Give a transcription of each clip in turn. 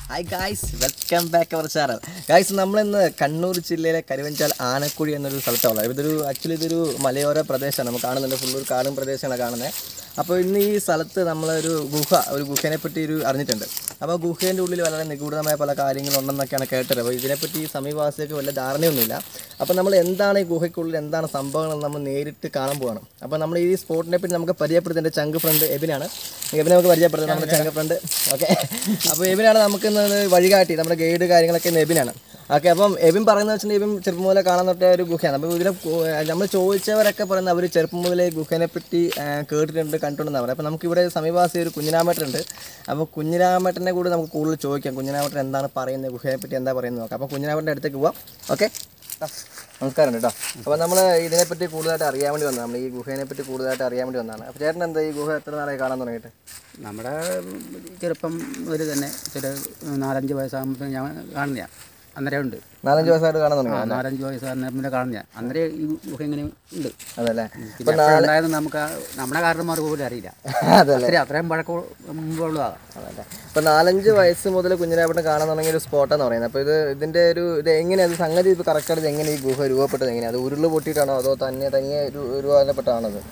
Hi guys welcome back our channel guys നമ്മളിന്ന് കണ്ണൂർ ജില്ലയിലെ കരുവഞ്ചാൽ ആനക്കുഴി എന്നൊരു സ്ഥലത്താണ് ഇതൊരു ആക്ച്വലി ഇതൊരു മലയോര പ്രദേശമാണ് നമുക്ക് കാണുന്നുണ്ട് ഫുൾ ഒരു കാടും പ്രദേശമാണ് കാണുന്നത് അപ്പോൾ ഇന്ന് ഈ സ്ഥലത്ത് നമ്മളൊരു ഗുഹ ഒരു ഗുഹേനെ പറ്റി ഒരു അറിഞ്ഞിട്ടുണ്ട് അപ്പോൾ ഗുഹേൻ്റെ ഉള്ളിൽ വളരെ നിഗൂഢമായ പല കാര്യങ്ങളുണ്ടെന്നൊക്കെയാണ് കേട്ടത് അപ്പോൾ ഇതിനെപ്പറ്റി സമീപവാസികൾക്ക് വല്ല ധാരണയൊന്നുമില്ല അപ്പോൾ നമ്മൾ എന്താണ് ഈ ഗുഹയ്ക്കുള്ളിൽ എന്താണ് സംഭവങ്ങൾ നമ്മൾ നേരിട്ട് കാണാൻ പോവാണ് അപ്പോൾ നമ്മൾ ഈ സ്പോട്ടിനെ പറ്റി നമുക്ക് പരിചയപ്പെടുത്തുന്ന എൻ്റെ ചങ്ക് ഫ്രണ്ട് എബിനാണ് എബിനെ നമുക്ക് പരിചയപ്പെടുത്താം നമ്മുടെ ചങ്ക് ഫ്രണ്ട് ഓക്കെ അപ്പോൾ എബിനാണ് നമുക്ക് ഇന്ന് വഴികാട്ടി നമ്മുടെ ഗൈഡ് കാര്യങ്ങളൊക്കെ ഇന്ന് എബിനാണ് ഓക്കെ അപ്പം എബിൻ പറയുന്നത് വെച്ചിട്ടുണ്ടെങ്കിൽ എബിൻ ചെറുപ്പം മുതലേ കാണാൻ തൊട്ട ഒരു ഗുഹയാണ് അപ്പോൾ ഇതിനെ നമ്മൾ ചോദിച്ചവരൊക്കെ പറയുന്നത് അവർ ചെറുപ്പം മുതലേ ഗുഹേനെ പറ്റി ആ, കേട്ടിട്ടുണ്ട് കണ്ടിട്ടുണ്ടെന്നാണ് പറയുന്നത് അപ്പോൾ നമുക്കിവിടെ സമീപവാസി ഒരു കുഞ്ഞിരാമേട്ടനുണ്ട് അപ്പോൾ കുഞ്ഞിരാമേട്ടനെ കൂടി നമുക്ക് കൂടുതൽ ചോദിക്കാം കുഞ്ഞിരാമേട്ടൻ എന്താണ് പറയുന്നത് ഗുഹയെ പറ്റി എന്താ പറയുന്നത് നോക്കാം അപ്പോൾ കുഞ്ഞിരാമേട്ടൻ്റെ അടുത്തേക്ക് പോവാം ഓക്കെ നമസ്കാരം കേട്ടോ അപ്പോൾ നമ്മൾ ഇതിനെപ്പറ്റി കൂടുതലായിട്ട് അറിയാൻ വേണ്ടി വന്നതാണ് നമ്മൾ ഈ ഗുഹേനെ പറ്റി കൂടുതലായിട്ട് അറിയാൻ വേണ്ടി വന്നതാണ് അപ്പോൾ ചേട്ടൻ എന്താ ഈ ഗുഹ എത്ര നാളായി കാണാൻ തുടങ്ങിയിട്ട് നമ്മുടെ ചെറുപ്പം മുതൽ തന്നെ ചില നാലഞ്ച് വയസ്സാകുമ്പോൾ ഞാൻ കാണുന്നതാണ് അന്നേരം ഉണ്ട് നാലഞ്ച് വയസ്സായിട്ട് കാണാൻ തുടങ്ങി ആ നാലഞ്ച് വയസ്സാകുന്ന കാണുന്നതാണ് അന്നേരം ഈ ഗുഹ ഇങ്ങനെ ഉണ്ട് അതല്ലേ പിന്നെ എപ്പോഴാ ഉണ്ടായത് നമുക്ക് ആ- നമ്മുടെ കാരണന്മാർക്ക് പോലും അറിയില്ല അതല്ലേ അത്രയും അത്രയും പഴക്കം മുമ്പുള്ളതാണ് അതല്ലേ അപ്പോൾ നാലഞ്ച് വയസ്സ് മുതൽ കുഞ്ഞിരാപ്പട്ടം കാണാൻ തുടങ്ങിയ ഒരു സ്പോട്ടാന്ന് പറയുന്നത് അപ്പോൾ ഇത് ഇതിൻ്റെ ഒരു ഇത് എങ്ങനെയാണ് ഇത് സംഗതി ഇപ്പോൾ കറക്റ്റായിട്ട് എങ്ങനെ ഈ ഗുഹ രൂപപ്പെട്ടത് എങ്ങനെയാണ് അത് ഉരുള് പൊട്ടിയിട്ടാണോ അതോ തന്നെ തനിയെ രു- രൂപപ്പെട്ടതാണോ അത്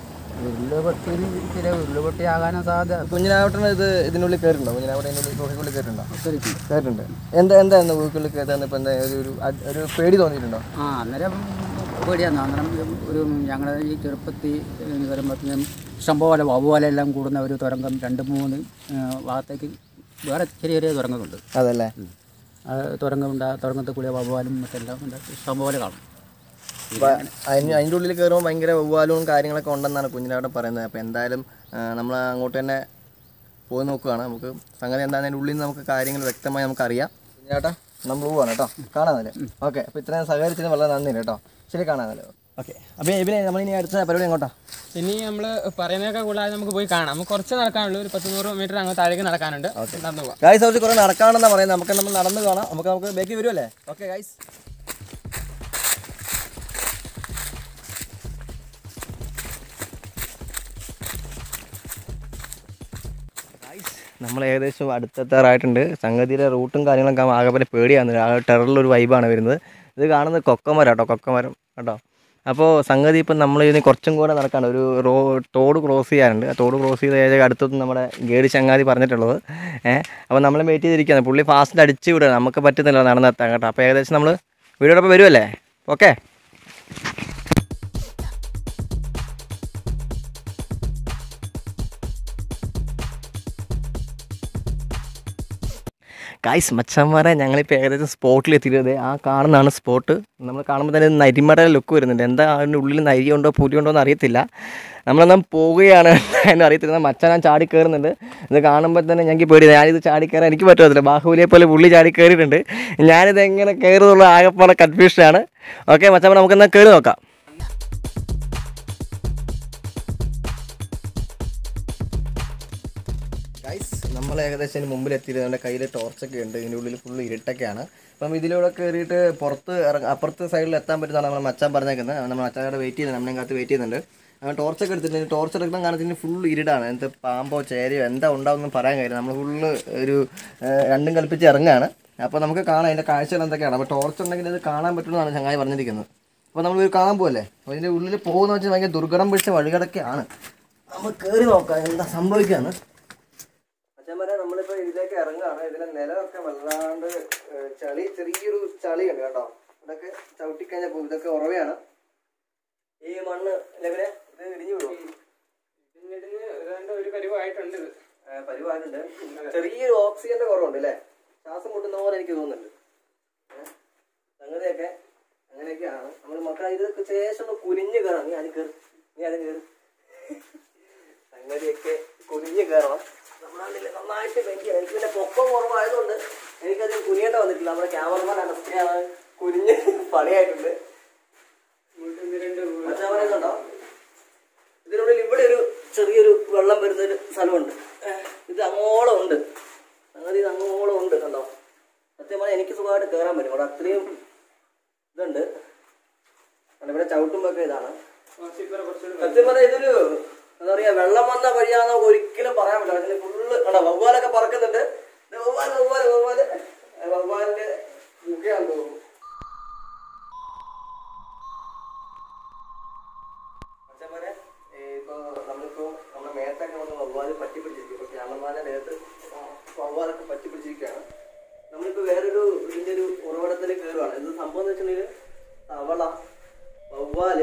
ഉരുള് പൊട്ടിയതിന് ചില ഉരുള് പൊട്ടിയാകാനും സാധ്യത കുഞ്ഞിരാവട്ടൻ ഇത് ഇതിനുള്ളിൽ കയറിയിട്ടുണ്ടോ കുഞ്ഞിരാവട്ടൻ ഇതിനുള്ളിൽ ഗുഹയ്ക്കുള്ളിൽ കയറിയിട്ടുണ്ടോ ഒത്തിരിക്കുണ്ട്. കയറിയിട്ടുണ്ട് എന്താ എന്താ ഇന്ന് ഗുഹയ്ക്കുള്ളിൽ കയറുന്നത് ഇപ്പോൾ എന്താ ഒരു ഒരു അ- ഒരു പേടി തോന്നിയിട്ടുണ്ടോ ആ അന്നേരം പേടിയാണ് അന്നേരം ഒരു ഞങ്ങളുടെ ഈ ചെറുപ്പത്തിൽ വരുമ്പോഴത്തേനും ഇഷ്ടംപോലെ വവ്വാല എല്ലാം കൂടുന്ന ഒരു തുരങ്കം രണ്ട് മൂന്ന് ആ, ഭാഗത്തേക്ക് വേറെ ചെറിയ ചെറിയ തുരങ്കമുണ്ട് അതല്ലേ ആ തുരങ്കമുണ്ട് ആ തുരങ്കത്തിൽ കൂടിയ വവ്വാലും മറ്റെല്ലാം ഉണ്ട് ഇഷ്ടംപോലെ കാണും അപ്പോൾ അതിന് അതിൻ്റെ ഉള്ളിൽ കയറുമ്പോൾ ഭയങ്കര വവ്വാലും കാര്യങ്ങളൊക്കെ ഉണ്ടെന്നാണ് കുഞ്ഞിനാവട്ടം പറയുന്നത് അപ്പോൾ എന്തായാലും നമ്മൾ അങ്ങോട്ട് തന്നെ പോയി നോക്കുകയാണ് നമുക്ക് സംഗതി എന്താണ് അതിൻ്റെ ഉള്ളിൽ നിന്ന് നമുക്ക് കാര്യങ്ങൾ വ്യക്തമായി നമുക്കറിയാം കുഞ്ഞിനാട്ടാ നമ്മൾ പോവാണ് കേട്ടോ കാണാമല്ലേ ഓക്കെ അപ്പോൾ ഇത്രയും സഹകരിച്ചതിന് വളരെ നന്ദി കേട്ടോ ശരി കാണാമല്ലോ ഓക്കെ അപ്പോൾ ഇവനെ നമ്മളിനി അടുത്ത പരിപാടി എങ്ങോട്ടാ ഇനി നമ്മൾ പറയുന്നതൊക്കെ കൂടാതെ നമുക്ക് പോയി കാണാം നമുക്ക് കുറച്ച് നടക്കാനുള്ളൂ ഒരു പത്ത് നൂറ് മീറ്റർ അങ്ങ് താഴേക്ക് നടക്കാനുണ്ട് നടന്നു പോവാം ഗൈസ് കുറച്ച് കുറേ നടക്കാണെന്നാണ് പറയുന്നത് നമുക്ക് നമ്മൾ നടന്ന് കാണാം നമുക്ക് നമുക്ക് ബേക്കി വരുമല്ലേ ഓക്കെ ഗൈസ് നമ്മൾ ഏകദേശം അടുത്തെത്താറായിട്ടുണ്ട് സംഗതിയുടെ റൂട്ടും കാര്യങ്ങളൊക്കെ ആകെ പേടിയാണ് ആ ടെററിലൊരു വൈബാണ് വരുന്നത് ഇത് കാണുന്നത് കൊക്കമരം കേട്ടോ കൊക്കമരം കേട്ടോ അപ്പോൾ സംഗതി ഇപ്പം നമ്മൾ ഇതിന് കുറച്ചും കൂടെ നടക്കാണ് ഒരു റോ തോട് ക്രോസ് ചെയ്യാനുണ്ട് ആ തോട് ക്രോസ് ചെയ്ത് ഏതൊക്കെ അടുത്തൊന്നും നമ്മുടെ ഗേഡ് ചങ്ങാതി പറഞ്ഞിട്ടുള്ളത് ഏഹ് അപ്പോൾ നമ്മൾ വെയിറ്റ് ചെയ്തിരിക്കുകയാണ് പുള്ളി ഫാസ്റ്റ് അടിച്ച് വിടുക നമുക്ക് പറ്റുന്നില്ല നടന്നെത്താൻ കേട്ടോ അപ്പോൾ ഏകദേശം നമ്മൾ വീഡിയോടൊപ്പം വരുമല്ലേ ഓക്കെ ഗായ്സ് മച്ചന്മാരെ ഞങ്ങളിപ്പോൾ ഏകദേശം സ്പോട്ടിൽ എത്തിയത് ആ കാണുന്നതാണ് സ്പോട്ട് നമ്മൾ കാണുമ്പോൾ തന്നെ നരിമട ലുക്ക് വരുന്നുണ്ട് എന്താ അതിൻ്റെ ഉള്ളിൽ നരി ഉണ്ടോ പുലി ഉണ്ടോ എന്ന് അറിയത്തില്ല നമ്മളെന്നാൽ പോവുകയാണ് എന്ന് അറിയത്തില്ല മച്ചാൻ ഞാൻ ചാടി കയറുന്നുണ്ട് ഇത് കാണുമ്പോൾ തന്നെ ഞങ്ങൾക്ക് പേടി ഞാനിത് ചാടി കയറാൻ എനിക്ക് പറ്റുമത്തില്ല ബാഹുബലിയെ പോലെ പുള്ളി ചാടി കയറിയിട്ടുണ്ട് ഞാനിത് എങ്ങനെ കയറുന്നുള്ള ആകെപ്പാടെ കൺഫ്യൂഷനാണ് ഓക്കെ മച്ചാൻ നമുക്കെന്നാൽ കയറി നോക്കാം ഗൈസ് നമ്മൾ ഏകദേശം ഇതിന് മുമ്പിൽ എത്തിയത് നമ്മുടെ കയ്യിൽ ടോർച്ചൊക്കെ ഉണ്ട് ഇതിൻ്റെ ഉള്ളിൽ ഫുള്ള് ഇരുട്ടൊക്കെയാണ് അപ്പം ഇതിലൂടെ കയറിയിട്ട് പുറത്ത് ഇറങ്ങ അപ്പുറത്തെ സൈഡിൽ എത്താൻ പറ്റുന്നതാണ് നമ്മൾ മച്ചാൻ പറഞ്ഞേക്കുന്നത് നമ്മൾ മച്ചാനോട് വെയിറ്റ് ചെയ്യുന്നത് നമ്മളെ കാത്ത് വെയിറ്റ് ചെയ്യുന്നുണ്ട് അവൻ ടോർച്ചൊക്കെ എടുത്തിട്ടുണ്ട് ടോർച്ച് എടുക്കുന്ന കാണത്തിന് ഫുൾ ഇരുടാണ് എന്ത് പാമ്പോ ചേരയോ എന്താ ഉണ്ടാവും പറയാൻ കഴിയില്ല നമ്മൾ ഫുള്ള് ഒരു ഏഹ്, രണ്ടും കൽപ്പിച്ച് ഇറങ്ങുകയാണ് അപ്പോൾ നമുക്ക് കാണാം അതിൻ്റെ കാഴ്ചകൾ എന്തൊക്കെയാണ് അപ്പോൾ ടോർച്ച് ഉണ്ടെങ്കിൽ ഇത് കാണാൻ പറ്റുമെന്നാണ് ചങ്ങായി പറഞ്ഞിരിക്കുന്നത് അപ്പോൾ നമ്മൾ ഇത് കാണാൻ പോകല്ലേ അപ്പോൾ ഇതിൻ്റെ ഉള്ളിൽ പോകുന്ന വെച്ചാൽ ഭയങ്കര ദുർഘടം പിടിച്ച വഴികളൊക്കെയാണ് നമ്മൾ കയറി നോക്കാം എന്താ സംഭവിക്കുകയാണ് അച്ഛന്മാരെ നമ്മളിപ്പോ ഇതിലേക്ക് ഇറങ്ങാണ് ഇതിലെ നിലമൊക്കെ വല്ലാണ്ട് ഏഹ്, ചളി ചെറിയൊരു ചളിയുണ്ട് കേട്ടോ ഇതൊക്കെ ചവിട്ടിക്കഴിഞ്ഞാൽ പോകും ഇതൊക്കെ ഉറവയാണ് ഈ മണ്ണ് ലെവലെ ഇത് ഇടിഞ്ഞു വിടും ഏതാണ്ട് ഒരു പരിവായിട്ടുണ്ട് ഇത്. പരിപാടിയുണ്ട് ചെറിയൊരു ഓക്സിജന്റെ കുറവുണ്ട് അല്ലേ ശ്വാസം മുട്ടുന്ന പോലെ എനിക്ക് തോന്നുന്നുണ്ട് ഏഹ്, സംഗതിയൊക്കെ അങ്ങനെയൊക്കെയാണ് നമ്മൾ മക്കളെ ഇത് ശേഷം ഒന്ന് കുനിഞ്ഞ് കയറണം നീ അതിൽ കയറി നീ അതിൽ കയറി സംഗതിയൊക്കെ കുനിഞ്ഞ് കയറണം നമ്മളാണെങ്കിൽ നന്നായിട്ട് എനിക്ക് എനിക്ക് പിന്നെ പൊക്കം കുറവായതുകൊണ്ട് എനിക്കത് കുനിയേണ്ട വന്നിട്ടില്ല നമ്മുടെ ക്യാമറമാൻ അനസ്റ്റിയാണ് കുനിഞ്ഞ് പണിയായിട്ടുണ്ട് ഇങ്ങോട്ട് ഒന്ന് രണ്ട് വീ- മച്ചാൻ പറയുന്നുണ്ടോ ഇതിനുള്ളിൽ ഇവിടെ ഒരു ചെറിയൊരു വെള്ളം വരുന്ന ഒരു സ്ഥലമുണ്ട് ഏഹ്, ഇത് അങ്ങോളം ഉണ്ട് സംഗതി ഇത് അങ്ങോളം ഉണ്ട് കണ്ടോ സത്യം പറഞ്ഞാൽ എനിക്ക് സുഖമായിട്ട് കയറാൻ പറ്റും അവിടെ അത്രയും ഇതുണ്ട് കണ്ടോ, ഇവിടെ ചവിട്ടുമ്പൊക്കെ ഇതാണ് കുറച്ച് ഇപ്പുറം കുറച്ചുകൂടി സത്യം പറഞ്ഞാൽ ഇതൊരു എന്താ പറയാ വെള്ളം വന്ന വഴിയാണെന്ന് ഒരിക്കലും പറയാൻ പറ്റില്ല അതിന് ഫുള്ള് കണ്ടോ വവ്വാലൊക്കെ പറക്കുന്നുണ്ട് ഇത് വവ്വാൽ വവ്വാൽ വവ്വാൽ വവ്വാലിന്റെ മുഖയാന്ന് തോന്നുന്നു അച്ഛന്മാരെ ഇപ്പൊ നമ്മളിപ്പോ നമ്മുടെ മേത്തൊക്കെ വന്ന് വവ്വാല് പറ്റി പിടിച്ചിരിക്കും ഇപ്പൊ ക്യാമറമാന്റെ ദേഹത്ത് വവ്വാലൊക്കെ പറ്റി പിടിച്ചിരിക്കുകയാണ് നമ്മളിപ്പോ വേറൊരു ഇതിന്റെ ഒരു ഉറവിടത്തിൽ കയറുകയാണ് ഇത് സംഭവം എന്ന് വെച്ചിട്ടുണ്ടെങ്കിൽ തവള വവ്വാല്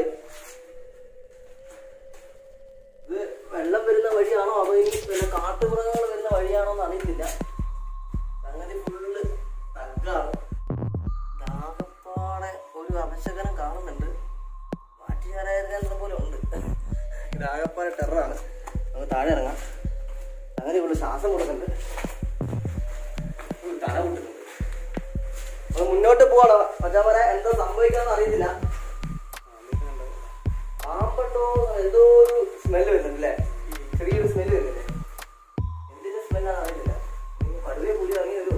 ഇത് വെള്ളം വരുന്ന വഴിയാണോ അതോ ഇനി പിന്നെ കാട്ടുമൃഗങ്ങൾ വരുന്ന വഴിയാണോ എന്ന് അറിയത്തില്ല സംഗതി ഫുള്ള് തഗ്ഗാണ് ദാഹപ്പാടെ ഒരു അവശകനം കാണുന്നുണ്ട് മാറ്റുചാരായിരുന്ന പോലെ ഉണ്ട് ഇതാകപ്പാടെ ടെററാണ് നമുക്ക് താഴെ ഇറങ്ങാം അങ്ങനെ ഇവിടെ ശ്വാസം കൊടുക്കുന്നുണ്ട് ഉം, തല കൊണ്ടുണ്ട് അപ്പൊ മുന്നോട്ട് പോവാണോ മച്ചാമരെ എന്താ സംഭവിക്കാന്ന് അറിയത്തില്ല പാമ്പുണ്ടോ എന്തോ ഒരു സ്മെല്ല് വരുന്നുണ്ട് അല്ലേ ചെറിയൊരു സ്മെല്ല് വരുന്നില്ലേ എന്തിന്റെ സ്മെല്ലാന്ന് അറിയത്തില്ല ഇനി പടുവേ പുലി ഇറങ്ങി വരുമോ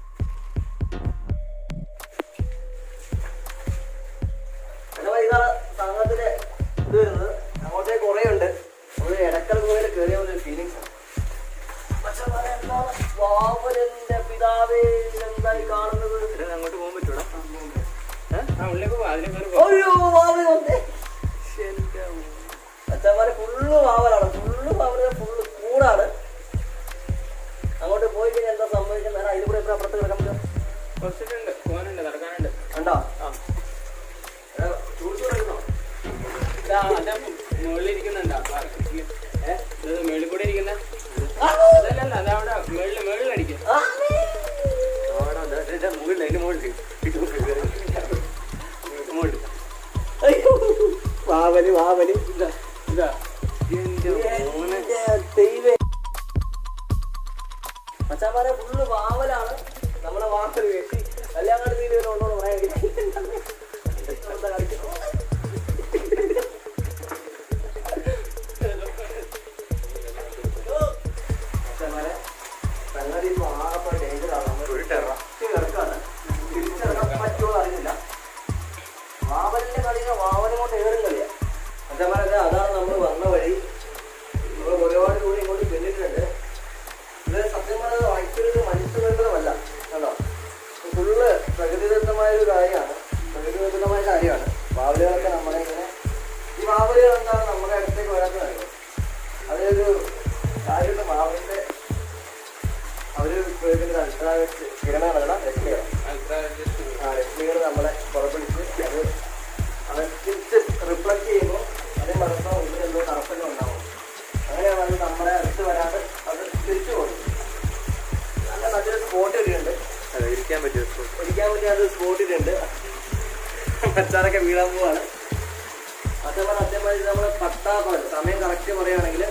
അഥവാ ഇതാണ് സംഘത്തിലെ ഇത് വരുന്നത് അങ്ങോട്ടേക്ക് കുറേ ഉണ്ട് നമ്മൾ ഇടക്കൽ ഗുഹയിൽ കയറിയ പോലെ ഒരു ഫീലിങ്സ് ആണ് പക്ഷെ എന്താണ് വാവലിന്റെ പിതാവേ എന്തായി കാണുന്നത് അങ്ങോട്ട് പോകാൻ പറ്റൂടാ ആ ഉള്ളിലേക്ക് പോവാ അതിന് കയറി അയ്യോ വാവൽ വന്നേ അച്ഛന്മാരെ ഫുള്ള് വാവലാണ് ഫുള്ള് വാവല് ഫുള്ള് കൂടാണ് അങ്ങോട്ട് പോയി കഴിഞ്ഞാൽ എന്താ സംഭവിക്കുന്നത് അതിൽ കൂടെ എത്ര അപ്പുറത്ത് കിടക്കാൻ പറ്റും കുറച്ചിട്ടുണ്ട് പോകാനുണ്ട് നടക്കാനുണ്ട് കണ്ടോ ആ ഏ, ചൂട് കിടക്കുന്നോ ഇതാ അതാ മുകളിൽ ഇരിക്കുന്നുണ്ടാ ഏഹ് മേളിൽ കൂടെ ഇരിക്കുന്ന അതല്ലല്ല അതാ അവിടെ മേളിൽ മേളിൽ അടിക്കും മുകളിൽ അതിന്റെ മുകളിൽ മുകളിൽ അയ്യോ വാവല് വാവല് ഇതാ ഇതാ മച്ചാമാരെ ഫുള്ള് വാവലാണ് നമ്മളെ വാവല് വെട്ടി കല്യാണം തീരെ ഉണ്ടോ പറയാൻ മച്ചാമാരെ സംഗതി ഇപ്പൊ ആകെ ഡേഞ്ചറാണ് ഒരു ടെറസ്റ്റ് കിടക്കാണ് തിരിച്ചിറങ്ങാൻ പറ്റുമോ അറിയില്ല വാവലിന്റെ കളികൾ വാവലും കൊണ്ട് ഏറും കളിയാ മച്ചാമാരെ അതാണ് നമ്മൾ വന്ന വഴി നമ്മൾ ഒരുപാട് കൂടി ഇങ്ങോട്ട് പിന്നിട്ടുണ്ട് ഇത് സത്യം പറഞ്ഞത് ആക്ച്വലി ഇത് മനുഷ്യനിർമ്മിതമല്ല കണ്ടോ ഫുള്ള് പ്രകൃതിദത്തമായ ഒരു കാര്യമാണ് പ്രകൃതിദത്തമായ കാര്യമാണ് വാവലുകളൊക്കെ നമ്മളെ ഇങ്ങനെ ഈ വാവലുകൾ എന്താണ് നമ്മുടെ അടുത്തേക്ക് വരാത്തത് അറിയോ? അതൊരു കാര്യമായിട്ട് വാവലിന്റെ അവര് ഉപയോഗിക്കുന്ന അൾട്രാ കിരണങ്ങളാണ് രശ്മികൾ ആ രശ്മികൾ നമ്മളെ പുറപ്പെടുവിച്ച് അത് അത് തിരിച്ച് റിഫ്ലക്ട് ചെയ്യുമ്പോൾ അതേ മറന്നോ ഉള്ളിൽ എന്തോ തടസ്സങ്ങൾ ഉണ്ടാവും അങ്ങനെയാണ് അത് നമ്മുടെ അടുത്ത് വരാതെ അത് തിരിച്ചു പോകും നല്ല നല്ലൊരു സ്പോട്ട് ഇട്ടിട്ടുണ്ട് ഇരിക്കാൻ പറ്റുമോ ഒരിക്കാൻ പറ്റിയ സ്പോട്ട് ഇട്ടിട്ടുണ്ട് മച്ചാനൊക്കെ വീഴാൻ പോവാണ് അതേപോലെ അതേമാതിരി നമ്മൾ പട്ടാപ്പകൽ സമയം കറക്റ്റ് പറയുകയാണെങ്കിൽ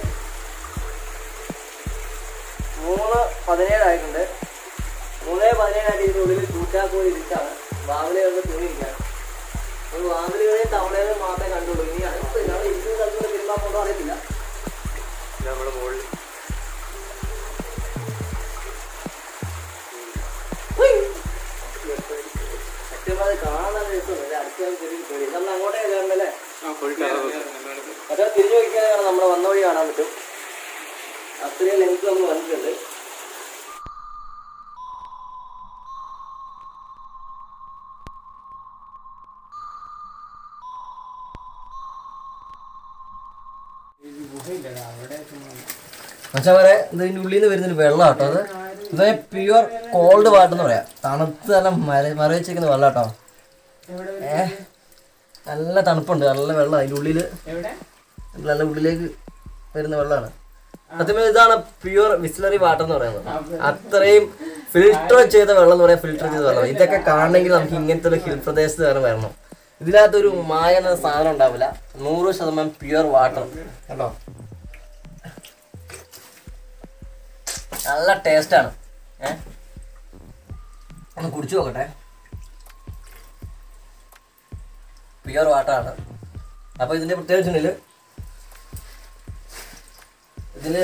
മൂന്ന് പതിനേഴായിട്ടുണ്ട് മൂന്ന് പതിനേഴായിട്ട് ഇതിനുള്ളിൽ ചൂറ്റാക്കോഴി ഇരിക്കാണ് വാവിലെയൊക്കെ തൂങ്ങിയിരിക്കുകയാണ് നമ്മൾ വാവിലുകളെയും തവളകളെയും മാത്രമേ കണ്ടുള്ളൂ ഇനി അടുത്ത് ഞങ്ങൾ ഇരിക്കുന്ന സ്ഥലത്ത് തിരുമ്പാൻ പോകുന്നോ അറിയത്തില്ല നമ്മുടെ മുകളിൽ സത്യമായി കാണാൻ നല്ല രസമുണ്ട് അടുത്ത ചെറിയ പേടി നമ്മൾ അങ്ങോട്ടേ കയറണല്ലേ അതെ തിരിഞ്ഞു നോക്കിയാൽ നമ്മൾ വന്ന വഴി കാണാൻ പറ്റും അത്രയും ലെങ്ത് നമ്മൾ വന്നിട്ടുണ്ട് മച്ചാമാരെ ഇതിന്റെ ഉള്ളിൽ നിന്ന് വരുന്നൊരു വെള്ളം കേട്ടോ അത് ഇത് പ്യുവർ കോൾഡ് വാട്ടർ എന്ന് പറയാം തണുത്ത് നല്ല മര മരവിച്ചിരിക്കുന്ന വെള്ളം കേട്ടോ ഏ നല്ല തണുപ്പുണ്ട് നല്ല വെള്ളം അതിന്റെ ഉള്ളില് എവിടെ നല്ല ഉള്ളിലേക്ക് വരുന്ന വെള്ളമാണ് സത്യം ഇതാണ് പ്യുവർ വിസ്ലറി വാട്ടർ എന്ന് പറയുന്നത് അത്രയും ഫിൽട്ടർ ചെയ്ത വെള്ളം എന്ന് പറയാൻ ഫിൽട്ടർ ചെയ്ത വെള്ളം ഇതൊക്കെ കാണണമെങ്കിൽ നമുക്ക് ഇങ്ങനത്തെ ഒരു ഹിൽ പ്രദേശത്ത് വേറെ വരണം ഇതിനകത്തൊരു മായ എന്ന സാധനം ഉണ്ടാവില്ല നൂറ് ശതമാനം പ്യുവർ വാട്ടർ കണ്ടോ നല്ല ടേസ്റ്റാണ് ഏ ഒന്ന് കുടിച്ചു നോക്കട്ടെ പ്യുവർ വാട്ടറാണ് അപ്പോൾ ഇതിൻ്റെ പ്രത്യേകിച്ചുണ്ടെങ്കിൽ ഇതില്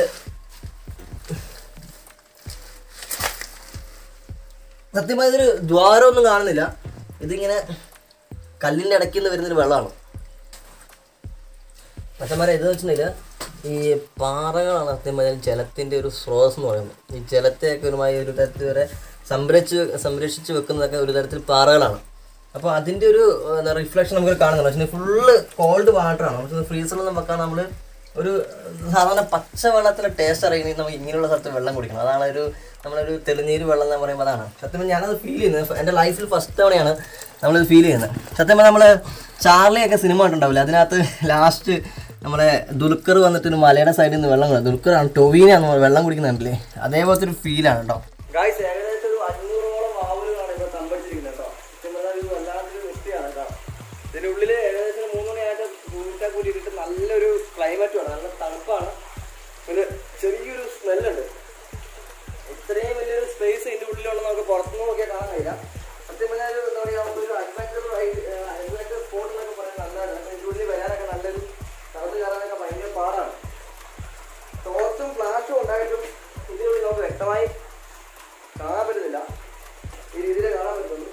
സത്യമായി ഇതൊരു ദ്വാരമൊന്നും കാണുന്നില്ല ഇതിങ്ങനെ കല്ലിൻ്റെ ഇടയ്ക്ക് നിന്ന് വരുന്നൊരു വെള്ളമാണ് മച്ചന്മാരെ ഇത് വെച്ചിട്ടുണ്ടെങ്കിൽ ഈ പാറകളാണ് സത്യം പറഞ്ഞാൽ ജലത്തിൻ്റെ ഒരു സ്രോതസ് എന്ന് പറയുന്നത് ഈ ജലത്തെയൊക്കെ ഒരുമായി ഒരു തരത്തിൽ വരെ സംരക്ഷിച്ച് സംരക്ഷിച്ച് വെക്കുന്നതൊക്കെ ഒരു തരത്തിൽ പാറകളാണ് അപ്പോൾ അതിൻ്റെ ഒരു എന്താ റിഫ്ലക്ഷൻ നമുക്ക് കാണുന്നുണ്ട് പക്ഷേ ഫുള്ള് കോൾഡ് വാട്ടറാണ് നമുക്ക് ഫ്രീസറിലൊന്നും വെക്കാൻ നമ്മൾ ഒരു സാധാരണ പച്ച വെള്ളത്തിലെ ടേസ്റ്റ് അറിയണമെങ്കിൽ നമുക്ക് ഇങ്ങനെയുള്ള സ്ഥലത്ത് വെള്ളം കുടിക്കണം അതാണ് ഒരു നമ്മളൊരു തെളിനീര് വെള്ളം എന്ന് പറയുമ്പോൾ അതാണ് സത്യം പറഞ്ഞാൽ ഞാനത് ഫീൽ ചെയ്യുന്നത് എൻ്റെ ലൈഫിൽ ഫസ്റ്റ് തവണയാണ് നമ്മളിത് ഫീൽ ചെയ്യുന്നത് സത്യം പറഞ്ഞാൽ നമ്മൾ ചാർലിയൊക്കെ സിനിമ കണ്ടിട്ടുണ്ടാവില്ല അതിനകത്ത് ലാസ്റ്റ് നമ്മുടെ ദുൽഖർ വന്നിട്ട് ഒരു മലയുടെ സൈഡിൽ നിന്ന് വെള്ളം കുടിക്കും ദുൽഖറാണ് ടൊവീനാണ് വെള്ളം കുടിക്കുന്നുണ്ടല്ലേ അതേപോലത്തെ ഒരു ഫീലാണ് കേട്ടോ ഗായ്സ് ഏകദേശം ഒരു അഞ്ഞൂറോളം വാവലുകളാണ് ഇപ്പോൾ സംഭരിച്ചിരിക്കുന്നത് കേട്ടോ സത്യം പറഞ്ഞാൽ ഒരു വല്ലാത്തൊരു വൃത്തിയാണ് കേട്ടോ ഇതിൻ്റെ ഉള്ളിൽ ഏകദേശം ഒരു മൂന്ന് മണിയായിട്ട് കൂട്ടാ കൂടിയിട്ട് നല്ലൊരു ക്ലൈമറ്റുമാണ് നല്ല തണുപ്പാണ് ഒരു ചെറിയൊരു സ്മെല്ലുണ്ട് ഇത്രയും വലിയൊരു സ്പേസ് ഇതിൻ്റെ ഉള്ളിലുണ്ടെന്ന് നമുക്ക് പുറത്തുനിന്ന് നോക്കിയാൽ കാണാൻ കഴിയില്ല സത്യം പറഞ്ഞാൽ ഒരു എന്താ പറയുക നമുക്കൊരു അഡ്വഞ്ചർ അഡ്വഞ്ചർ സ്പോട്ട് എന്നൊക്കെ പറയാൻ നല്ലതാണ് അപ്പോൾ ഇതിൻ്റെ ഉള്ളിൽ വരാനൊക്കെ നല്ലൊരു തണുത്ത് കയറാനൊക്കെ ഭയങ്കര പാടാണ് ടോർച്ചും ഫ്ലാഷും ഉണ്ടായിട്ടും ഇതിനുള്ളിൽ നമുക്ക് വ്യക്തമായി കാണാൻ പറ്റുന്നില്ല ഈ രീതിയിൽ കാണാൻ പറ്റുള്ളൂ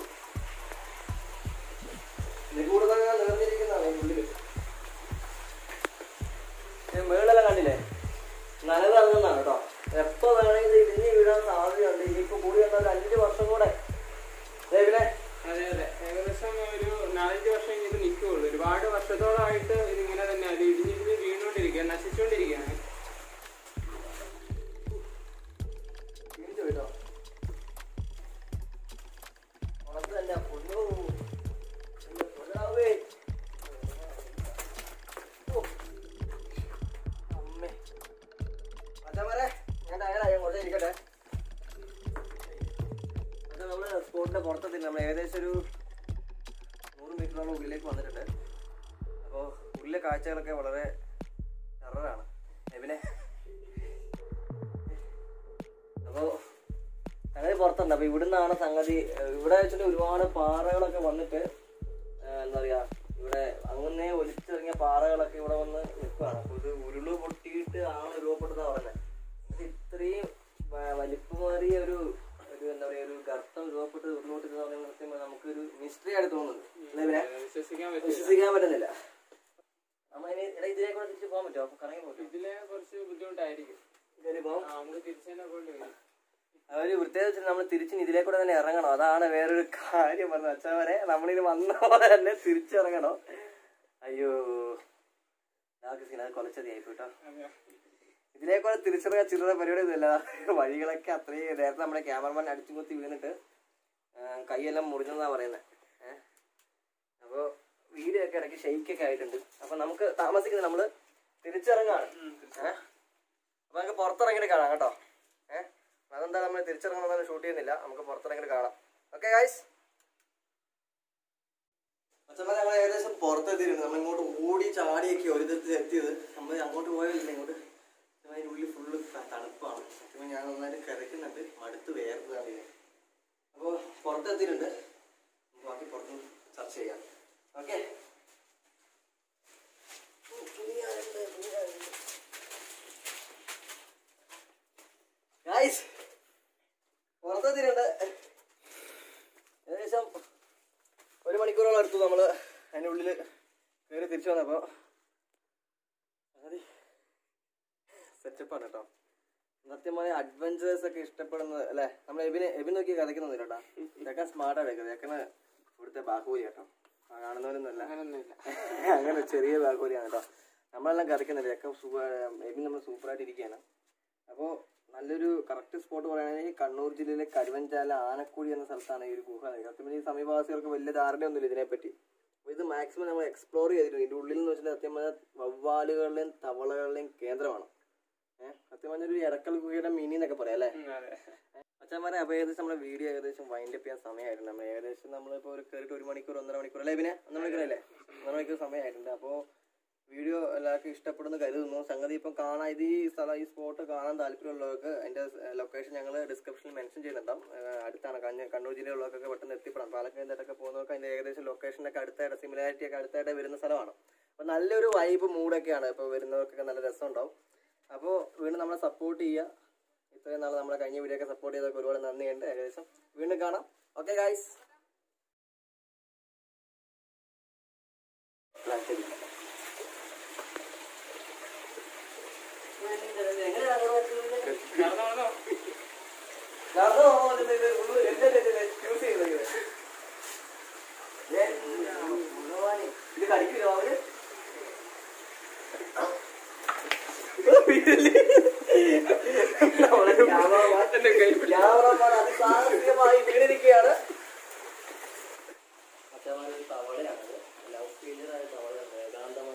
നിഗൂഢത നിറഞ്ഞിരിക്കുന്നതാണ് ഈ ഉള്ളിൽ മേളെല്ലാം കണ്ടില്ലേ നനവ് ഇറങ്ങുന്നതാണ് കേട്ടോ എപ്പോ വേണമെങ്കിൽ ഇത് ഇടിഞ്ഞ് വീഴാൻ സാധ്യതയുണ്ട് ഇനിയിപ്പോ കൂടി വന്നാൽ ഒരു അഞ്ച് വർഷം കൂടെ ദേവിനെ അതെ അതെ ഏകദേശം ഒരു നാലഞ്ച് വർഷം ഇത് നിൽക്കുകയുള്ളൂ ഒരുപാട് വർഷത്തോളമായിട്ട് ഇതിങ്ങനെ തന്നെ അത് ഇടിഞ്ഞിടിഞ്ഞ് വീണുകൊണ്ടിരിക്കുക നശിച്ചുകൊണ്ടിരിക്കുകയാണ് തിരിച്ചു കേട്ടോ ഉണക്ക് തന്നെ പൊന്നു എന്റെ പൊന്നാവേ. ഓ. അമ്മേ. മച്ചാന്മാരെ, ഞാൻ tired ആയി. ഞാൻ കുറച്ച് ഇരിക്കട്ടെ. അത് നമ്മള് സ്പോട്ടിന്റെ പുറത്തെത്തി നമ്മൾ ഏകദേശം ഒരു നൂറ് മീറ്ററോളം ഉള്ളിലേക്ക് വന്നിട്ടുണ്ട് അപ്പോൾ ഉള്ളിലെ കാഴ്ചകളൊക്കെ വളരെ ടെററാണ് എബിനെ അപ്പോൾ സംഗതി പുറത്തുണ്ട് അപ്പോൾ ഇവിടുന്നാണ് സംഗതി ഏഹ് ഇവിടെ വെച്ചിട്ട് ഒരുപാട് പാറകളൊക്കെ വന്നിട്ട് ഏഹ് എന്താ പറയുക ഇവിടെ അങ്ങനെ ഒലിച്ചിറങ്ങിയ പാറകളൊക്കെ ഇവിടെ വന്ന് നിൽക്കുകയാണ് അപ്പോൾ ഇത് ഉരുള് പൊട്ടിയിട്ട് ആണ് രൂപപ്പെട്ടതാണ് പറയുന്നത് ഇത് ഇത്രയും വ- വലിപ്പമേറിയ ഒരു ഒരു എന്താ പറയുക ഒരു ഗർത്തം രൂപപ്പെട്ട് ഉരുളോട്ടിട്ട് പറയുന്നത് സത്യം പറഞ്ഞാൽ നമുക്കൊരു മിസ്റ്ററി ആയിട്ട് തോന്നുന്നുണ്ട് അല്ലേ ഇവനെ? വിശ്വസിക്കാൻ പറ്റില്ല വിശ്വസിക്കാൻ പറ്റുന്നില്ല നമ്മളിനി ഇടയിൽ ഇതിലേക്ക് കൂടെ തിരിച്ച് പോകാൻ പറ്റുമോ അപ്പോൾ കറങ്ങി പോകാം ഇതിലെ കുറച്ച് ബുദ്ധിമുട്ടായിരിക്കും കയറി പോകാം ആ, നമുക്ക് തിരിച്ചതിനെ കൊണ്ട് വരും അവര് പ്രത്യേകിച്ച് നമ്മൾ തിരിച്ച് ഇതിലേക്കൂടെ തന്നെ ഇറങ്ങണം അതാണ് വേറൊരു കാര്യം പറഞ്ഞത് അച്ഛവരെ നമ്മളിത് വന്ന പോലെ തന്നെ തിരിച്ചിറങ്ങണം അയ്യോ ഞങ്ങൾക്ക് സീന കൊലച്ചതിയായി കേട്ടോ അതെ ഇതിലേക്കൂടെ തിരിച്ചിറങ്ങാൻ ചില്ലറ പരിപാടി ഒന്നുമില്ല വഴികളൊക്കെ അത്രയും നേരത്തെ നമ്മുടെ ക്യാമറമാൻ അടിച്ചു കുത്തി വീണിട്ട് ആ, കൈയെല്ലാം മുറിഞ്ഞെന്നാ പറയുന്നത് ഏഹ് അപ്പോൾ വീഡിയോ ഒക്കെ ഇടയ്ക്ക് ഷെയ്ക്കൊക്കെ ആയിട്ടുണ്ട് അപ്പൊ നമുക്ക് താമസിക്കുന്നത് നമ്മള് തിരിച്ചിറങ്ങാണ് ഏഹ് അപ്പൊ നമുക്ക് പുറത്തിറങ്ങിയിട്ട് കാണാം കേട്ടോ ഏഹ് അതെന്താ നമ്മൾ തിരിച്ചിറങ്ങുന്നതാണ് ഷൂട്ട് ചെയ്യുന്നില്ല നമുക്ക് പുറത്തിറങ്ങിയിട്ട് കാണാം ഓക്കെ ഗായ്സ് അച്ഛന്മാരെ നമ്മൾ ഏകദേശം പുറത്തെത്തിയിട്ടുണ്ട് നമ്മൾ ഇങ്ങോട്ട് ഓടി ചാടിയൊക്കെ ഒരു തരത്തിൽ എത്തിയത് നമ്മൾ അങ്ങോട്ട് പോയതില്ല ഇങ്ങോട്ട് അതിൻ്റെ ഉള്ളിൽ ഫുള്ള് തണുപ്പാണ് സത്യം ഞാൻ നന്നായിട്ട് കിടക്കുന്നുണ്ട് മടുത്ത് വേർത്തതാണ് അപ്പോൾ പുറത്തെത്തിയിട്ടുണ്ട് നമുക്ക് ബാക്കി പുറത്ത് ചർച്ച ചെയ്യാം ഓക്കെ ഗൈസ് പുറത്തെത്തിയിട്ടുണ്ട് ഏകദേശം ഒരു മണിക്കൂറോളം എടുത്തു നമ്മൾ അതിൻ്റെ ഉള്ളിൽ കയറി തിരിച്ചു വന്നപ്പോൾ സെറ്റപ്പാണ് കേട്ടോ സത്യമായ അഡ്വഞ്ചേഴ്സ് ഒക്കെ ഇഷ്ടപ്പെടുന്നത് അല്ലേ നമ്മൾ എബിനെ എബിൻ നോക്കി കഥയ്ക്കുന്നൊന്നുമില്ല കേട്ടോ ഇതൊക്കെ സ്മാർട്ടാണ് കേൾക്കുന്നത് ഇതൊക്കെ ഇവിടുത്തെ ബാഹുബലി കേട്ടോ ആ കാണുന്നവരൊന്നുമല്ല അങ്ങനൊന്നുമില്ല അങ്ങനെ ചെറിയ ബാഹുബലിയാണ് കേട്ടോ നമ്മളെല്ലാം കഥയ്ക്കുന്നില്ല ഇതൊക്കെ സൂപ്പർ എബിൻ നമ്മൾ സൂപ്പറായിട്ട് ഇരിക്കുകയാണ് അപ്പോൾ നല്ലൊരു കറക്റ്റ് സ്പോട്ട് പറയുകയാണെങ്കിൽ കണ്ണൂർ ജില്ലയിലെ കരുവഞ്ചാല ആനക്കുഴി എന്ന സ്ഥലത്താണ് ഈ ഒരു ഗുഹ സത്യം പറഞ്ഞാൽ ഈ സമീപവാസികൾക്ക് വലിയ ധാരണയൊന്നുമില്ല ഇതിനെപ്പറ്റി അപ്പോൾ ഇത് മാക്സിമം നമ്മൾ എക്സ്പ്ലോർ ചെയ്തിട്ടുണ്ട് ഇതിൻ്റെ ഉള്ളിൽ എന്ന് വെച്ചാൽ സത്യം പറഞ്ഞാൽ വവ്വാലുകളുടെയും തവളകളുടെയും കേന്ദ്രമാണ് ഏഹ് സത്യം പറഞ്ഞ ഒരു ഇടക്കൽ ഗുഹയുടെ മിനി എന്നൊക്കെ പറയാം അല്ലേ ഉം, അതെ അച്ഛന്മാരെ അപ്പോൾ ഏകദേശം നമ്മുടെ വീഡിയോ ഏകദേശം വൈൻഡ് അപ്പ് ചെയ്യാൻ സമയമായിട്ടുണ്ട് നമ്മൾ ഏകദേശം നമ്മളിപ്പോൾ ഒരു കയറിയിട്ട് ഒരു മണിക്കൂർ ഒന്നര മണിക്കൂർ അല്ലേ പിന്നെ ഒന്നര മണിക്കൂറല്ലേ ഒന്നര മണിക്കൂർ സമയമായിട്ടുണ്ട് അപ്പോൾ വീഡിയോ എല്ലാവർക്കും ഇഷ്ടപ്പെടുന്നു കരുതുന്നു സംഗതി ഇപ്പം കാണാൻ ഇത് ഈ സ്ഥലം ഈ സ്പോട്ട് കാണാൻ താല്പര്യമുള്ളവർക്ക് അതിൻ്റെ ലൊക്കേഷൻ ഞങ്ങൾ ഡിസ്ക്രിപ്ഷനിൽ മെൻഷൻ ചെയ്യുന്നുണ്ടാവും ഏഹ് അടുത്താണ് കണ്ണ കണ്ണൂർ ജില്ലയിലുള്ളവർക്കൊക്കെ പെട്ടെന്ന് എത്തിപ്പെടാം പാലക്കാടിൻ്റെയൊക്കെ പോകുന്നവർക്ക് അതിൻ്റെ ഏകദേശം ലൊക്കേഷനൊക്കെ അടുത്തായിട്ട് സിമിലാരിറ്റി ഒക്കെ അടുത്തായിട്ട് വരുന്ന സ്ഥലമാണ് അപ്പോൾ നല്ലൊരു വൈബ് മൂഡൊക്കെയാണ് ഇപ്പോൾ വരുന്നവർക്കൊക്കെ നല്ല രസമുണ്ടാവും അപ്പോൾ വീണ്ടും നമ്മളെ സപ്പോർട്ട് ചെയ്യുക ഇത്രയും നാൾ നമ്മളെ കഴിഞ്ഞ വീഡിയോ ഒക്കെ സപ്പോർട്ട് ചെയ്തൊക്കെ ഒരുപാട് നന്ദിയുണ്ട് ഏകദേശം വീണ്ടും കാണാം ഓക്കെ ഗായ്സ് നടന്നോ നടന്നോ നടന്നു പോകാൻ ഇത് ഉള്ളു എന്റെ യൂസ് ചെയ്തത് ഇത് കടിക്കില്ല അവര് എന്റെ കൈ പിടി. Cameraman അതിസാഹസികമായി വീണിരിക്കുകയാണ് തവളയാണത് love ഫെയിലിയറായ തവളയാണ് ഏകാന്തമായ